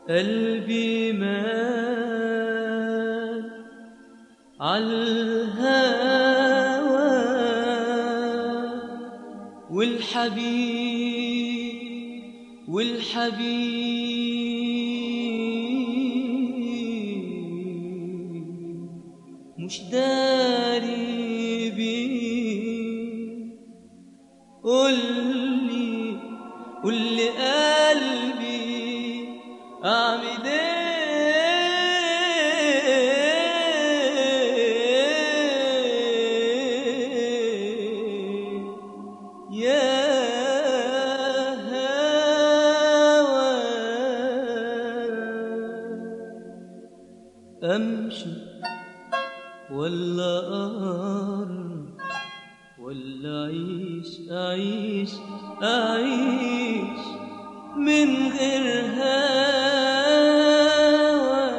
قلبي مال عالهوى والحبيب والحبيب مش داري بيه قولي قولي قلبي اعمل ايه يا هوى امشي ولا أقرب ولا أعيش أعيش أعيش من غير هوى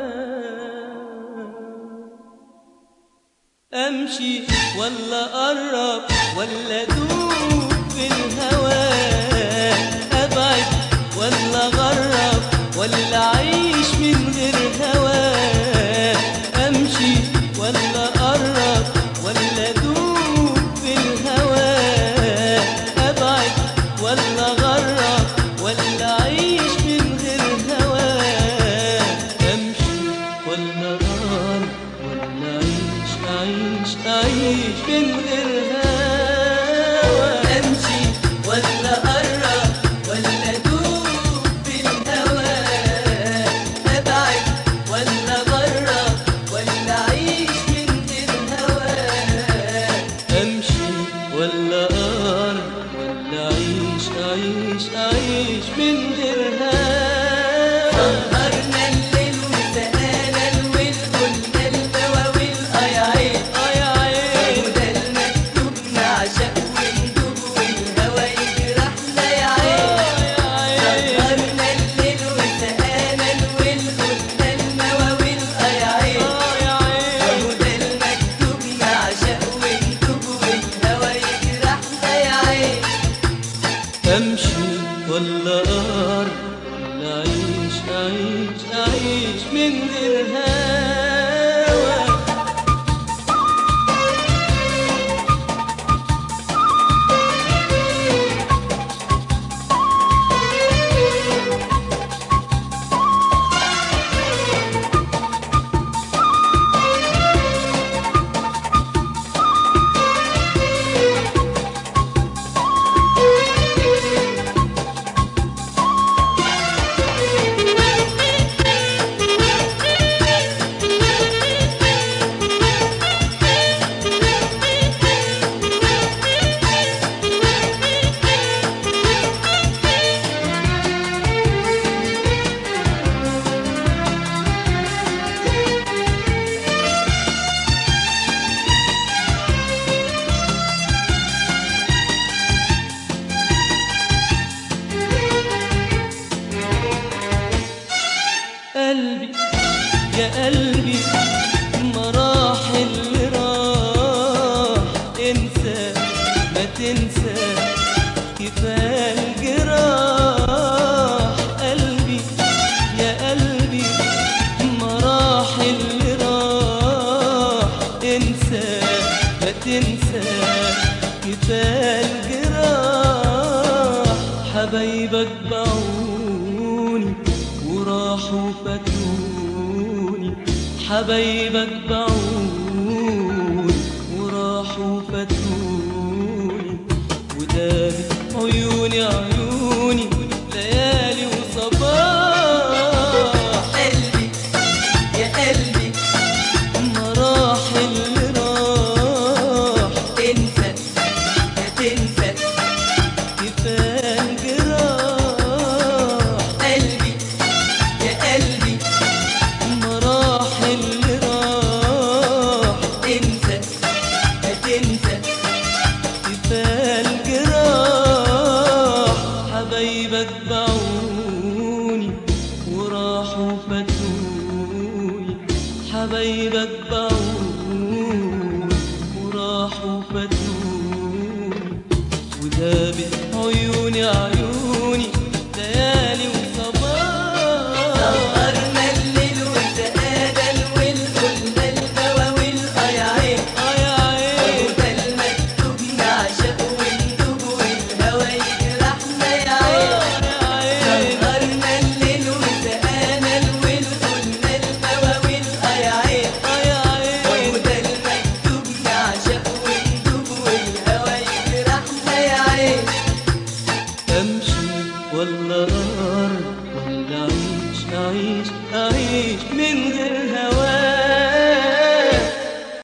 أمشي ولا أقرب ولا أدوب في الهوى أبعد ولا أغرب ولا أعيش من غير هوى أمشي ولا أقرب ولا أدوب في الهوى أبعد ولا أغرب ولا أعيش من غير هوى أمشي ولا أقرب ولا أعيش أعيش أعيش من غير هوى أمشي ولا أقرب ولا أدوب في الهوى أبعد ولا أغرب ولا أعيش من غير هوى أمشي ولا أقرب ولا أعيش أعيش أعيش من غير هوى سهرنا الليل وسقانا الويل قلنا المواويل اه يا عين آه يا عين وده المكتوب نعشق وندوب والهوى يجرحنا يا عين آه يا عين سهرنا الليل وسقانا الويل قلنا المواويل اه يا عين آه يا عين وده المكتوب نعشق وندوب والهوى يجرحنا يا عين امشي ولا اقرب ولا اعيش اعيش اعيش من غير هوى قلبي يا قلبي مراحل اللي راح انسى ما تنسى كفايه الجراح قلبي يا قلبي مراحل اللي راح انسى ما تنسى كفايه الجراح حبايبك باعوني وراحوا فاتوني حبايبك باعوني وراحوا فاتوني ودارت عيوني عيوني ليالي وصباح قلبي يا قلبي مراحل اللي راح انسى ما تنسى كفايه الجراح قلبي يا قلبي مراحل اللي راح انسى ما تنسى كفايه الجراح حبايبك باعوني وراحوا فاتوني حبايبك باعوني وراحوا فاتوني ودابت عيوني عيوني ليالي وصباح أعيش أعيش من غير هواك